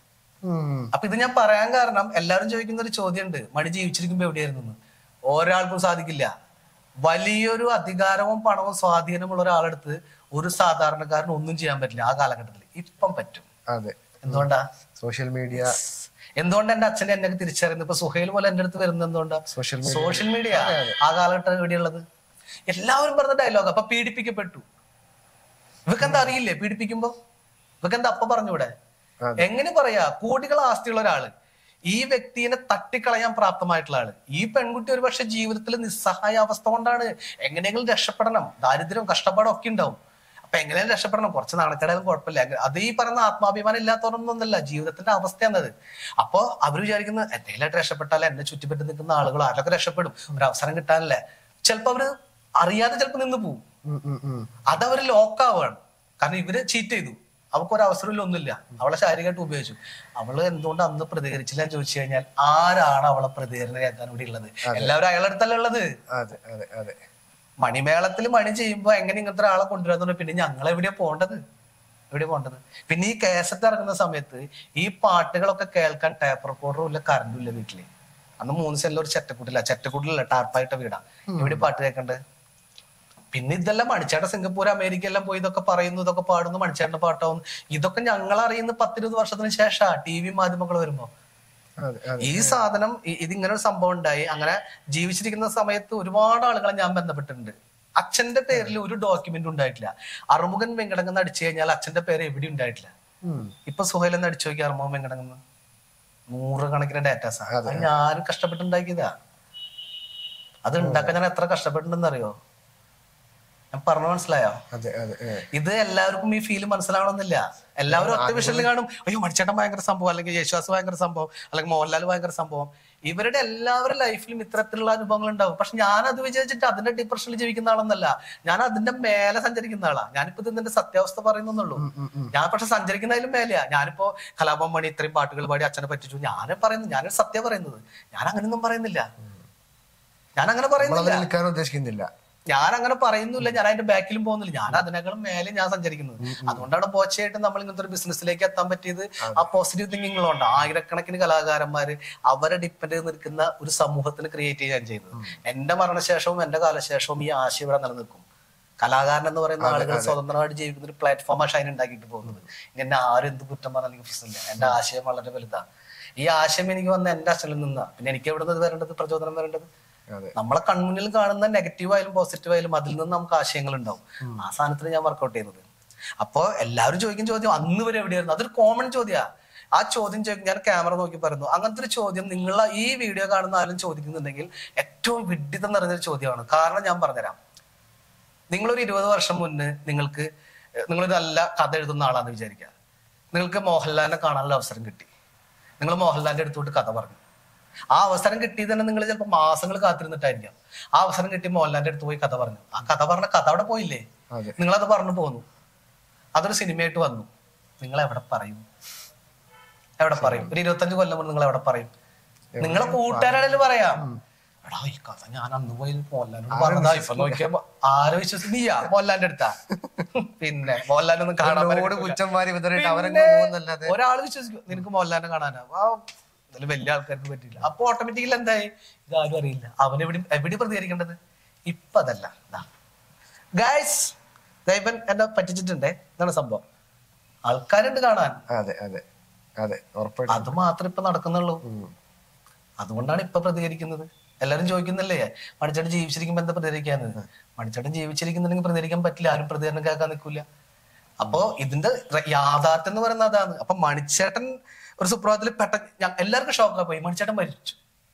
ഉം. അപ്പൊ ഇത് ഞാൻ പറയാൻ കാരണം എല്ലാവരും ചോദിക്കുന്ന ഒരു ചോദ്യമുണ്ട് മണി ജീവിച്ചിരിക്കുമ്പോ എവിടെയായിരുന്നു എന്ന്. ഒരാൾക്കും സാധിക്കില്ല വലിയൊരു അധികാരവും പണവും സ്വാധീനമുള്ള ഒരാളെടുത്ത് ഒരു സാധാരണക്കാരന് ഒന്നും ചെയ്യാൻ പറ്റില്ല ആ കാലഘട്ടത്തിൽ ഇപ്പം പറ്റും അതെ എന്തുകൊണ്ടാ സോഷ്യൽ മീഡിയ എന്തുകൊണ്ട് എന്റെ അച്ഛനെ എന്നെ തിരിച്ചറിയുന്നത് ഇപ്പൊ സുഹൈൽ പോലെ എന്റെ അടുത്ത് വരുന്നത് എന്തുകൊണ്ടാ സോഷ്യൽ മീഡിയ സോഷ്യൽ മീഡിയ ആ കാലഘട്ടം എവിടെയുള്ളത് എല്ലാവരും പറഞ്ഞ ഡയലോഗ് അപ്പൊ പീഡിപ്പിക്കപ്പെട്ടു ഇവക്ക് എന്താ അറിയില്ലേ പീഡിപ്പിക്കുമ്പോ ഇവക്ക് എന്താ അപ്പൊ പറഞ്ഞൂടെ അതെ. എങ്ങനെ പറയാ കോടികൾ ആസ്തിയുള്ള ഒരാള് ഈ വ്യക്തിനെ തട്ടിക്കളയാൻ പ്രാപ്തമായിട്ടുള്ള ആള് ഈ പെൺകുട്ടി ഒരു പക്ഷെ ജീവിതത്തിൽ നിസ്സഹായ അവസ്ഥ കൊണ്ടാണ് എങ്ങനെയെങ്കിലും രക്ഷപ്പെടണം ദാരിദ്ര്യം കഷ്ടപ്പാടും ഒക്കെ ഉണ്ടാവും അപ്പൊ എങ്ങനെയും രക്ഷപ്പെടണം കുറച്ച് നാണക്കേടായാലും കുഴപ്പമില്ല അങ്ങ- അത് ഈ പറയുന്ന ആത്മാഭിമാനം ഇല്ലാത്തവരൊന്നല്ല ജീവിതത്തിന്റെ അവസ്ഥയാണത് അപ്പോ അവർ വിചാരിക്കുന്നത് എന്തെങ്കിലും രക്ഷപ്പെട്ടാൽ എന്നെ ചുറ്റിപ്പറ്റി നിൽക്കുന്ന ആളുകൾ ആരൊക്കെ രക്ഷപ്പെടും ഒരു അവസരം കിട്ടാനല്ലേ ചിലപ്പോ അവര് അറിയാതെ ചിലപ്പോ നിന്ന് പോകും ഉം, ഉം, ഉം. അതവര് ലോക്കാവാണ് കാരണം ഇവര് ചീറ്റ് ചെയ്തു അവൾക്ക് ഒരു അവസരമില്ല ഒന്നുമില്ല അവളെ ശാരീരികമായിട്ട് ഉപയോഗിച്ചു അവള് എന്തുകൊണ്ട് അന്ന് പ്രതികരിച്ചില്ല എന്ന് ചോദിച്ചു കഴിഞ്ഞാൽ ആരാണ് അവളെ പ്രതികരണയാക്കാൻ ഇവിടെ ഉള്ളത് എല്ലാവരും അയാളുടെ അടുത്തല്ല ഉള്ളത് അതെ അതെ അതെ മണിമേളത്തിൽ മണി ചെയ്യുമ്പോ എങ്ങനെ ഇങ്ങനത്തെ ഒരാളെ കൊണ്ടുവരാന്ന് പിന്നെ ഞങ്ങൾ എവിടെയാ പോണ്ടത് എവിടെ പോണ്ടത് പിന്നെ ഈ കേസറ്റ് ഇറങ്ങുന്ന സമയത്ത് ഈ പാട്ടുകളൊക്കെ കേൾക്കാൻ ടേപ്പ് റെക്കോർഡറും ഇല്ല കറണ്ടും ഇല്ല വീട്ടില് അന്ന് മൂന്ന് സെല്ലിൽ ഒരു ചെറ്റക്കൂട്ടില്ല ചെറ്റക്കൂട്ടിലല്ല ടാർപ്പായിട്ട വീടാ എവിടെ പാട്ട് കേൾക്കണ്ടേ പിന്നെ ഇതെല്ലാം മണിച്ചേട്ട സിംഗപ്പൂർ അമേരിക്ക എല്ലാം പോയി ഇതൊക്കെ പറയുന്നു ഇതൊക്കെ പാടുന്നു മണിച്ചേട്ടന്റെ പാട്ടാവുന്നു ഇതൊക്കെ ഞങ്ങൾ അറിയുന്ന പത്തിരുപത് വർഷത്തിന് ശേഷം ടി വി മാധ്യമങ്ങൾ വരുമ്പോ അതെ അതെ ഈ സാധനം ഇ- ഇതിങ്ങനെ ഒരു സംഭവം ഉണ്ടായി അങ്ങനെ ജീവിച്ചിരിക്കുന്ന സമയത്ത് ഒരുപാട് ആളുകളെ ഞാൻ ബന്ധപ്പെട്ടിട്ടുണ്ട് അച്ഛന്റെ പേരിൽ ഒരു ഡോക്യുമെന്റ് ഉണ്ടായിട്ടില്ല അറുമുഖൻ വെങ്കടങ്ങെന്ന് അടിച്ചു കഴിഞ്ഞാൽ അച്ഛന്റെ പേര് എവിടെ ഉണ്ടായിട്ടില്ല ഉം. ഇപ്പൊ സുഹൈൽ എന്ന് അടിച്ചു നോക്കി അറുമുഖൻ വെങ്കടങ്ങെന്ന് നൂറുകണക്കിന് ഡാറ്റാസ് അത് ഞാൻ കഷ്ടപ്പെട്ടുണ്ടാക്കിയതാ അത് ഉണ്ടാക്കാൻ ഞാൻ എത്ര കഷ്ടപ്പെട്ടിട്ടുണ്ടെന്ന് അറിയോ ഞാൻ പറഞ്ഞു മനസ്സിലായോ അതെ അതെ ഏ. ഇത് എല്ലാവർക്കും ഈ ഫീൽ മനസ്സിലാവണമെന്നില്ല എല്ലാവരും ഒറ്റ വിഷനിൽ കാണും അയ്യോ മണിച്ചേട്ടൻ ഭയങ്കര സംഭവം അല്ലെങ്കിൽ യേശുദാസ് ഭയങ്കര സംഭവം അല്ലെങ്കിൽ മോഹൻലാൽ ഭയങ്കര സംഭവം ഇവരുടെ എല്ലാവരുടെ ലൈഫിലും ഇത്തരത്തിലുള്ള അനുഭവങ്ങൾ ഉണ്ടാവും പക്ഷെ ഞാൻ അത് വിചാരിച്ചിട്ട് അതിന്റെ ഡിപ്രഷനിൽ ജീവിക്കുന്ന ആളെന്നല്ല ഞാൻ അതിന്റെ മേലെ സഞ്ചരിക്കുന്ന ആളാ ഞാനിപ്പോ ഇതിന്റെ സത്യാവസ്ഥ പറയുന്നുള്ളൂ ഞാൻ പക്ഷെ സഞ്ചരിക്കുന്നതിലും മേലെയാ ഞാനിപ്പോ കലാപം മണി ഇത്രയും പാട്ടുകൾ പാടി അച്ഛനെ പറ്റിച്ചു ഞാൻ പറയുന്നു ഞാനൊരു സത്യം പറയുന്നത് ഞാൻ അങ്ങനെയൊന്നും പറയുന്നില്ല ഞാൻ അങ്ങനെ പറയുന്നില്ല നമ്മളതിൽ നിൽക്കാൻ ഉദ്ദേശിക്കുന്നില്ല ഞാൻ അങ്ങനെ പറയുന്നില്ല ഞാൻ അതിന്റെ ബാക്കിലും പോകുന്നില്ല ഞാൻ അതിനേക്കാളും മേലെ ഞാൻ സഞ്ചരിക്കുന്നത് അതുകൊണ്ടാണ് ബോച്ചയായിട്ട് നമ്മൾ ഇങ്ങനത്തെ ഒരു ബിസിനസ്സിലേക്ക് എത്താൻ പറ്റിയത് ആ പോസിറ്റീവ് തിങ്കിങ്ങുകളുണ്ട് ആയിരക്കണക്കിന് കലാകാരന്മാര് അവരെ ഡിപ്പെൻഡ് ചെയ്ത് നിൽക്കുന്ന ഒരു സമൂഹത്തിന് ക്രിയേറ്റ് ചെയ്യാൻ ചെയ്യുന്നത് എന്റെ മരണശേഷവും എന്റെ കാലശേഷവും ഈ ആശയം ഇവിടെ നിലനിൽക്കും കലാകാരൻ എന്ന് പറയുന്ന ആളുകൾ സ്വതന്ത്രമായിട്ട് ജീവിക്കുന്ന ഒരു പ്ലാറ്റ്ഫോമാണ് ഷൈൻ ഉണ്ടാക്കിയിട്ട് പോകുന്നത് ഇനി എന്നെ ആരും എന്ത് കുറ്റം പറഞ്ഞാലും എനിക്ക് പ്രശ്നമില്ല എന്റെ ആശയം വളരെ വലുതാണ് ഈ ആശയം എനിക്ക് വന്ന എന്റെ അച്ഛനിൽ നിന്നാ പിന്നെ എനിക്ക് എവിടെ നിന്ന് വരേണ്ടത് പ്രചോദനം വരേണ്ടത് അതെ നമ്മളെ കൺമുന്നിൽ കാണുന്ന നെഗറ്റീവ് ആയാലും പോസിറ്റീവ് ആയാലും അതിൽ നിന്ന് നമുക്ക് ആശയങ്ങൾ ഉണ്ടാവും ആ സാധനത്തിന് ഞാൻ വർക്കൗട്ട് ചെയ്യുന്നത് അപ്പോ എല്ലാവരും ചോദിക്കും ചോദ്യം അന്ന് വരെ എവിടെയായിരുന്നു അതൊരു കോമൺ ചോദ്യമാ ആ ചോദ്യം ചോദിക്കും ഞാൻ ക്യാമറ നോക്കി പറയുന്നു അങ്ങനത്തെ ഒരു ചോദ്യം നിങ്ങൾ ഈ വീഡിയോ കാണുന്ന ആരും ചോദിക്കുന്നുണ്ടെങ്കിൽ ഏറ്റവും വിഡ്ഢിതം നിറഞ്ഞൊരു ചോദ്യമാണ് കാരണം ഞാൻ പറഞ്ഞുതരാം നിങ്ങളൊരു ഇരുപത് വർഷം മുന്നേ നിങ്ങൾക്ക് ഏഹ്, നിങ്ങളൊരു നല്ല കഥ എഴുതുന്ന ആളാന്ന് വിചാരിക്കുക നിങ്ങൾക്ക് മോഹൻലാലിനെ കാണാനുള്ള അവസരം കിട്ടി നിങ്ങൾ മോഹൻലാലിന്റെ അടുത്തോട്ട് കഥ പറഞ്ഞു ആ അവസരം കിട്ടിയത് തന്നെ നിങ്ങൾ ചിലപ്പോൾ മാസങ്ങൾ കാത്തിരുന്നിട്ടായിരിക്കാം ആ അവസരം കിട്ടി മോഹൻലാലിന്റെ അടുത്ത് പോയി കഥ പറഞ്ഞു ആ കഥ പറഞ്ഞ കഥ അവിടെ പോയില്ലേ അതെ നിങ്ങളത് പറഞ്ഞു പോന്നു അതൊരു സിനിമയായിട്ട് വന്നു നിങ്ങൾ എവിടെ പറയും എവിടെ പറയും ഒരു ഇരുപത്തഞ്ച് കൊല്ലം മുന്നേ നിങ്ങൾ എവിടെ പറയും നിങ്ങളെ കൂട്ടുകാരാണെങ്കിലും പറയാം എടാ ഈ കഥ ഞാൻ അന്ന് പോയി മോഹൻലാലിനോട് പറഞ്ഞതാ ഇപ്പൊ നോക്കിയപ്പോ ആരെ വിശ്വസിച്ച് നീയാ മോഹൻലാലിന്റെ അടുത്താ പിന്നെ മോഹൻലാലൊന്നും കാണാൻ ലോഡ് പറ്റൂല. കുറ്റം വാരി വിതറിയിട്ട് അവരങ്ങ് പിന്നെ പോകുന്നല്ലാതെ ഒരാൾ വിശ്വസിക്കും നിനക്ക് മോഹൻലാലിനെ കാണാനാ ആ എന്തായാലും വലിയ ആൾക്കാർക്ക് പറ്റില്ല അപ്പൊ ഓട്ടോമാറ്റിക്കലി എന്തായി ഇതാരും അറിയില്ല അവൻ എവിടെ എവിടെ പ്രതികരിക്കേണ്ടത് ഇപ്പൊ അതല്ല ഗായ്സ് ദൈവൻ എന്നെ പറ്റിച്ചിട്ടുണ്ടേ ഇതാണ് സംഭവം ആൾക്കാരുണ്ട് കാണാൻ അതെ അതെ അതെ ഉറപ്പായിട്ടും അത് മാത്രമേ ഇപ്പൊ നടക്കുന്നുള്ളൂ ഉം. അതുകൊണ്ടാണ് ഇപ്പൊ പ്രതികരിക്കുന്നത് എല്ലാരും ചോദിക്കുന്നില്ലേ മണിച്ചേട്ടൻ ജീവിച്ചിരിക്കുമ്പോ എന്താ പ്രതികരിക്കാന്ന് മണിച്ചേട്ടൻ ജീവിച്ചിരിക്കുന്നുണ്ടെങ്കിൽ പ്രതികരിക്കാൻ പറ്റില്ല ആരും പ്രതികരണം കേൾക്കാൻ നിൽക്കില്ല അപ്പോ ഇതിന്റെ ര- യാഥാർത്ഥ്യം എന്ന് പറയുന്നത് അതാണ് അപ്പൊ മണിച്ചേട്ടൻ ഒരു സുപ്രഭാതത്തിൽ പെട്ടെന്ന് ഞാൻ എല്ലാവർക്കും ഷോക്കാ പോയി മണിച്ചേട്ടൻ മരിച്ചു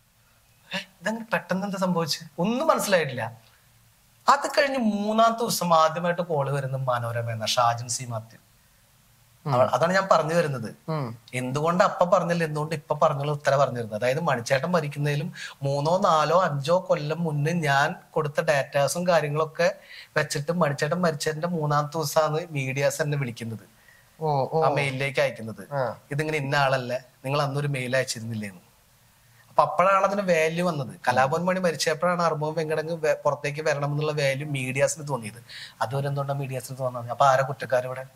ഏ, ഇതങ്ങനെ പെട്ടെന്ന് എന്താ സംഭവിച്ചു ഒന്നും മനസ്സിലായിട്ടില്ല അത് കഴിഞ്ഞ് മൂന്നാമത്തെ ദിവസം ആദ്യമായിട്ട് കോള് വരുന്നത് മനോരമ എന്ന ഷാജൻ സി മാത്യു അവൾ- അതാണ് ഞാൻ പറഞ്ഞു വരുന്നത് ഉം. എന്തുകൊണ്ട് അപ്പ പറഞ്ഞില്ല എന്തുകൊണ്ട് ഇപ്പൊ പറഞ്ഞുള്ള ഉത്തരം പറഞ്ഞിരുന്നത് അതായത് മണിച്ചേട്ടൻ മരിക്കുന്നതിലും മൂന്നോ നാലോ അഞ്ചോ കൊല്ലം മുന്നേ ഞാൻ കൊടുത്ത ഡാറ്റാസും കാര്യങ്ങളൊക്കെ വെച്ചിട്ട് മണിച്ചേട്ടൻ മരിച്ചതിന്റെ മൂന്നാമത്തെ ദിവസമാണ് മീഡിയാസ് എന്നെ വിളിക്കുന്നത് ഓ ഓ ആ മെയിലിലേക്ക് അയക്കുന്നത് ആ ഇതിങ്ങനെ ഇന്ന ആളല്ലേ നിങ്ങൾ അന്നൊരു മെയിൽ അയച്ചിരുന്നില്ലേന്ന് അപ്പൊ അപ്പോഴാണ് അതിന് വാല്യൂ വന്നത് കലാഭവൻ മണി മരിച്ചപ്പോഴാണ് അറുപത് വെങ്കടങ്ങ് വെ- പുറത്തേക്ക് വരണം എന്നുള്ള വാല്യൂ മീഡിയാസിന് തോന്നിയത് അതുവരെ എന്തുകൊണ്ടാണ് മീഡിയാസിന് തോന്നുന്നത് അപ്പൊ ആരാ കുറ്റക്കാരിവിടെ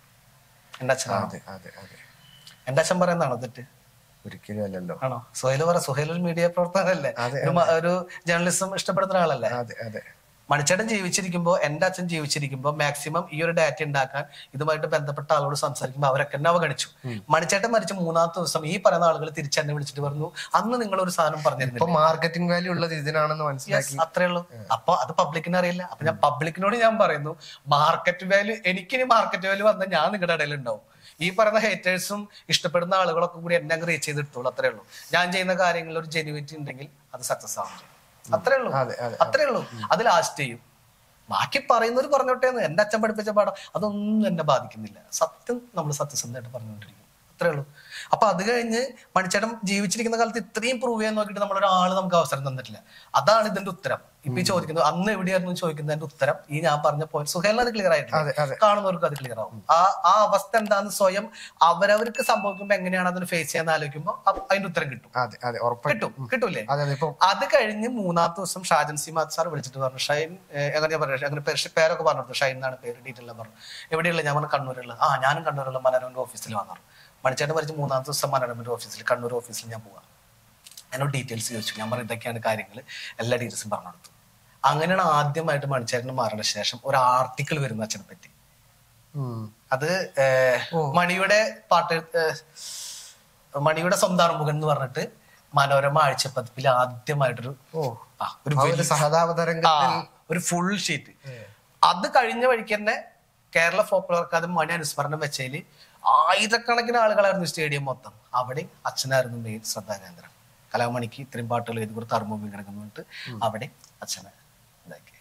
എന്റെ അച്ഛനാണോ അതെ അതെ അതെ എന്റെ അച്ഛൻ പറയുന്നതാണോ തെറ്റ് ഒരിക്കലും അല്ലല്ലോ ആണോ സുഹൈൽ പറ സുഹൈൽ ഒരു മീഡിയ പ്രവർത്തകനല്ലേ അതെ, ഒരു മ- ഒരു ജേർണലിസം ഇഷ്ടപ്പെടുന്ന ആളല്ലേ അതെ അതെ മണിച്ചേട്ടൻ ജീവിച്ചിരിക്കുമ്പോൾ എന്റെ അച്ഛൻ ജീവിച്ചിരിക്കുമ്പോൾ മാക്സിമം ഈ ഒരു ഡാറ്റ ഉണ്ടാക്കാൻ ഇതുമായിട്ട് ബന്ധപ്പെട്ട ആളോട് സംസാരിക്കുമ്പോൾ അവരൊക്കെ എന്നെ അവഗണിച്ചു മണിച്ചേട്ടൻ മരിച്ച മൂന്നാമത്തെ ദിവസം ഈ പറയുന്ന ആളുകൾ തിരിച്ചെന്നെ വിളിച്ചിട്ട് പറഞ്ഞു അന്ന് നിങ്ങൾ ഒരു സാധനം പറഞ്ഞിരുന്നില്ല ഇപ്പൊ മാർക്കറ്റിംഗ് വാല്യൂ ഉള്ളത് ഇതിനാണെന്ന് മനസ്സിലാക്കി അത്രേ ഉള്ളൂ അപ്പൊ അത് പബ്ലിക്കിന് അറിയില്ല അപ്പൊ ഞാൻ പബ്ലിക്കിനോട് ഞാൻ പറയുന്നു മാർക്കറ്റ് വാല്യൂ എനിക്കിനി മാർക്കറ്റ് വാല്യൂ വന്നാൽ ഞാൻ നിങ്ങളുടെ ഇടയിൽ ഉണ്ടാവും ഈ പറയുന്ന ഹേറ്റേഴ്സും ഇഷ്ടപ്പെടുന്ന ആളുകളൊക്കെ കൂടി എന്നെ അങ്ങ് റീച്ച് ചെയ്തെടുത്തോളൂ അത്രേ ഉള്ളൂ ഞാൻ ചെയ്യുന്ന കാര്യങ്ങളിൽ ഒരു ജെനുവിറ്റി ഉണ്ടെങ്കിൽ അത് സക്സസ് ആവും ചെയ്യും. അത്രേ ഉള്ളൂ അതെ അതെ അത്രേ ഉള്ളൂ അത് ലാസ്റ്റ് ചെയ്യും ബാക്കി പറയുന്നവർ പറഞ്ഞോട്ടെ എന്ന് എന്റെ അച്ഛൻ പഠിപ്പിച്ച പാഠം അതൊന്നും എന്നെ ബാധിക്കുന്നില്ല സത്യം നമ്മൾ സത്യസന്ധമായിട്ട് പറഞ്ഞുകൊണ്ടിരിക്കും അത്രേ ഉള്ളൂ അപ്പൊ അത് കഴിഞ്ഞ് മണിച്ചേട്ടൻ ജീവിച്ചിരിക്കുന്ന കാലത്ത് ഇത്രയും പ്രൂവ് ചെയ്യാൻ നോക്കിയിട്ട് നമ്മളൊരാൾ നമുക്ക് അവസരം തന്നിട്ടില്ല അതാണ് ഇതിന്റെ ഉത്തരം ഇപ്പൊ ഈ ചോദിക്കുന്നത് അന്ന് എവിടെയായിരുന്നു ചോദിക്കുന്നതിന്റെ ഉത്തരം ഈ ഞാൻ പറഞ്ഞ പോയിന്റ് സുഹേലിന് അത് ക്ലിയർ ആയിട്ടില്ല അതെ അതെ കാണുന്നവർക്ക് അത് ക്ലിയർ ആവും ആ ആ അവസ്ഥ എന്താന്ന് സ്വയം അവരവർക്ക് സംഭവിക്കുമ്പോൾ എങ്ങനെയാണ് അതിന് ഫേസ് ചെയ്യാന്ന് ആലോചിക്കുമ്പോൾ അപ്പൊ അതിന്റെ ഉത്തരം കിട്ടും അതെ അതെ ഉറപ്പായിട്ടും കിട്ടും കിട്ടൂലേ അതെ അതെ ഇപ്പൊ അത് കഴിഞ്ഞ് മൂന്നാമത്തെ ദിവസം ഷാജൻ സി മാത് സാർ വിളിച്ചിട്ട് പറഞ്ഞു ഷൈൻ ഏഹ്, എങ്ങനെയാ പറയുക അങ്ങനെ പേര് പേരൊക്കെ പറഞ്ഞു കൊടുത്തു ഷൈൻ എന്നാണ് പേര് ഡീറ്റെയിൽ എല്ലാം പറഞ്ഞു എവിടെയുള്ള ഞാൻ പറഞ്ഞു കണ്ണൂരുള്ള ആ ഞാനും കണ്ണൂരുള്ള മനോരമന്റെ ഓഫീസിൽ വന്നു മണിച്ചേട്ടൻ മരിച്ച് മൂന്നാമത്തെ ദിവസം മനോരമന്റെ ഓഫീസിൽ കണ്ണൂർ ഓഫീസിൽ ഞാൻ പോവാം എന്നോട് ഡീറ്റെയിൽസ് ചോദിച്ചു ഞാൻ പറഞ്ഞു ഇതൊക്കെയാണ് കാര്യങ്ങൾ എല്ലാ ഡീറ്റെയിൽസും പറഞ്ഞു കൊടുത്തു അങ്ങനെയാണ് ആദ്യമായിട്ട് മണിച്ചേട്ടന് മരണശേഷം ഒരു ആർട്ടിക്കിൾ വരുന്ന അച്ഛനെ പറ്റി ഉം. അത് ഏഹ്, മണിയുടെ പാട്ട് ഏഹ്, മണിയുടെ സ്വന്തം അറുമുഖൻ എന്ന് പറഞ്ഞിട്ട് മനോരമ ആഴ്ചപ്പതിപ്പിൽ ആദ്യമായിട്ടൊരു ഓ ആ, ഒരു ആ വലിയ- ഒരു സഹതാപതരംഗത്തിൽ ആ, ഒരു ഫുൾ ഷീറ്റ് അത് കഴിഞ്ഞ വഴിക്ക് തന്നെ കേരള ഫോക്കുലർ അക്കാദമി മണി അനുസ്മരണം വെച്ചതിൽ ആയിരക്കണക്കിന് ആളുകളായിരുന്നു സ്റ്റേഡിയം മൊത്തം അവിടെ അച്ഛനായിരുന്നു മെയിൻ ശ്രദ്ധാകേന്ദ്രം കലാമണിക്ക് ഇത്രയും പാട്ടുകൾ എഴുതി കൊടുത്ത് അറുമുഖം കിടക്കുന്നിട്ട് അവിടെ അച്ഛനെ ഇതാക്കി